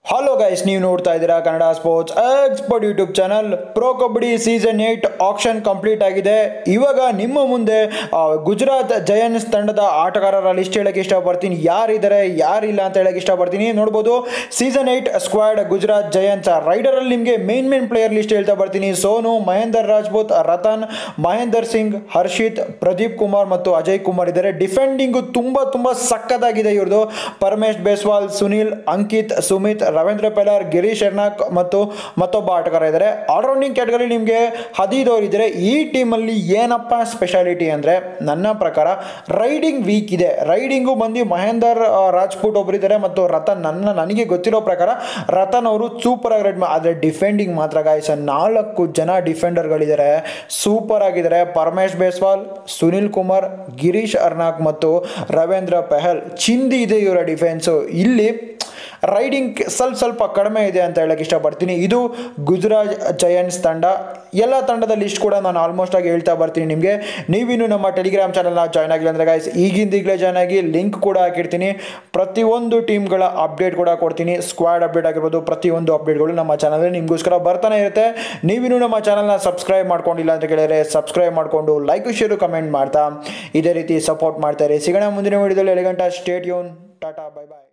hello guys ನೀವು ನೋಡ್ತಾ ಇದ್ದೀರಾ Kannada sports expert YouTube channel pro kabaddi season eight auction complete ಆಗಿದೆ ಇವಾಗ ನಿಮ್ಮ ಮುಂದೆ ಆ, ಗುಜರಾತ್ ಜಯನ್ಸ್ ತಂಡದ ಆಟಗಾರರ ಲಿಸ್ಟ್ ಹೇಳಕ್ಕೆ ಇಷ್ಟಪಡ್ತೀನಿ ಯಾರಿದ್ದಾರೆ ಯಾರಿಲ್ಲ ಅಂತ ಹೇಳಕ್ಕೆ ಇಷ್ಟಪಡ್ತೀನಿ ನೋಡ್ಬೋದು season eight squad Gujarat Giants ರೈಡರಲ್ಲಿ ನಿಮಗೆ ಮೇನ್ ಮೇನ್ ಪ್ಲೇಯರ್ ಲಿಸ್ಟ್ ಹೇಳ್ತಾ ಬರ್ತೀನಿ ಸೋನು ಮಹೇಂದರ್ ರಾಜ್ಪೂತ್ ರತನ್ ಮಹೇಂದರ್ ಸಿಂಗ್ ಹರ್ಷಿತ್ ಪ್ರದೀಪ್ ಕುಮಾರ್ ಮತ್ತು ಅಜಯ್ ಕುಮಾರ್ ಇದ್ದಾರೆ ಡಿಫೆಂಡಿಂಗು ತುಂಬ ತುಂಬ ಸಖತ್ತಾಗಿದೆ ಇವ್ರದ್ದು ಪರಮೇಶ್ ಬೇಸ್ವಾಲ್ ಸುನಿಲ್ ಅಂಕಿತ್ ಸುಮಿತ್ ರವೀಂದ್ರ ಪೆಲಾರ್ ಗಿರೀಶ್ ಎರ್ನಾಕ್ ಮತ್ತು ಮತ್ತೊಬ್ಬ ಆಟಗಾರ ಇದ್ದಾರೆ ಆಲ್ರೌಂಡಿಂಗ್ ಕ್ಯಾಟಗರಿ ನಿಮಗೆ ಹದಿದವ್ರು ಇದ್ದಾರೆ ಈ ಟೀಮಲ್ಲಿ ಏನಪ್ಪ ಸ್ಪೆಷಾಲಿಟಿ ಅಂದರೆ ನನ್ನ ಪ್ರಕಾರ ರೈಡಿಂಗ್ ವೀಕ್ ಇದೆ ರೈಡಿಂಗು ಬಂದು ಮಹೇಂದರ್ ಆ, ರಾಜ್ಪೂಟ್ ಒಬ್ಬರಿದ್ದಾರೆ ಮತ್ತು ರತನ್ ನನ್ನ ನನಗೆ ಗೊತ್ತಿರೋ ಪ್ರಕಾರ ರತನ್ ಅವರು ಸೂಪರ್ ಆಗಿ ರೈಡ್ ಮಾ ಆದರೆ ಡಿಫೆಂಡಿಂಗ್ ಮಾತ್ರ ಗಾಯಸ ನಾಲ್ಕು ಜನ ಡಿಫೆಂಡರ್ಗಳಿದ್ದಾರೆ ಸೂಪರ್ ಆಗಿದ್ದಾರೆ ಪರಮೇಶ್ ಬೇಸ್ವಾಲ್ ಸುನಿಲ್ ಕುಮಾರ್ ಗಿರೀಶ್ ಅರ್ನಾಕ್ ಮತ್ತು ರವೀಂದ್ರ ಪೆಹಲ್ ಚಿಂದಿ ಇದೆ ಇವರ ಡಿಫೆನ್ಸು ಇಲ್ಲಿ ರೈಡಿಂಗ್ ಸ್ವಲ್ಪ ಸ್ವಲ್ಪ ಕಡಿಮೆ ಇದೆ ಅಂತ ಹೇಳಕ್ಕೆ ಇಷ್ಟಪಡ್ತೀನಿ ಇದು ಗುಜರಾತ್ ಜಯಂಟ್ಸ್ ತಂಡ ಎಲ್ಲ ತಂಡದ ಲಿಸ್ಟ್ ಕೂಡ ನಾನು ಆಲ್ಮೋಸ್ಟ್ ಆಗಿ ಹೇಳ್ತಾ ಬರ್ತೀನಿ ನಿಮಗೆ ನೀವಿನ್ನು ನಮ್ಮ ಟೆಲಿಗ್ರಾಮ್ ಚಾನಲ್ನ ಜಾಯ್ನ್ ಆಗಿಲ್ಲ ಅಂದರೆ ಗಾಯ್ಸ್ ಈಗಿಂದ ಈಗಲೇ ಜಾಯ್ನ್ ಆಗಿ ಲಿಂಕ್ ಕೂಡ ಹಾಕಿರ್ತೀನಿ ಪ್ರತಿಯೊಂದು ಟೀಮ್ಗಳ ಅಪ್ಡೇಟ್ ಕೂಡ ಕೊಡ್ತೀನಿ ಸ್ಕ್ವಾಡ್ ಅಪ್ಡೇಟ್ ಆಗಿರ್ಬೋದು ಪ್ರತಿಯೊಂದು ಅಪ್ಡೇಟ್ಗಳು ನಮ್ಮ ಚಾನಲಲ್ಲಿ ನಿಮಗೋಸ್ಕರ ಬರ್ತಾನೆ ಇರುತ್ತೆ ನೀವಿನ್ನು ನಮ್ಮ ಚಾನಲ್ನ ಸಬ್ಸ್ಕ್ರೈಬ್ ಮಾಡ್ಕೊಂಡಿಲ್ಲ ಅಂತ ಕೇಳಿದರೆ ಸಬ್ಸ್ಕ್ರೈಬ್ ಮಾಡಿಕೊಂಡು ಲೈಕ್ ಶೇರು ಕಮೆಂಟ್ ಮಾಡ್ತಾ ಇದೇ ರೀತಿ ಸಪೋರ್ಟ್ ಮಾಡ್ತಾರೆ ಸಿಗೋಣ ಮುಂದಿನ ವಿಡಿಯೋದಲ್ಲಿ ಎಲೆಗಂಟ ಸ್ಟೇಟ್ ಯೂನ್ ಟಾಟಾ ಬೈ ಬಾಯ್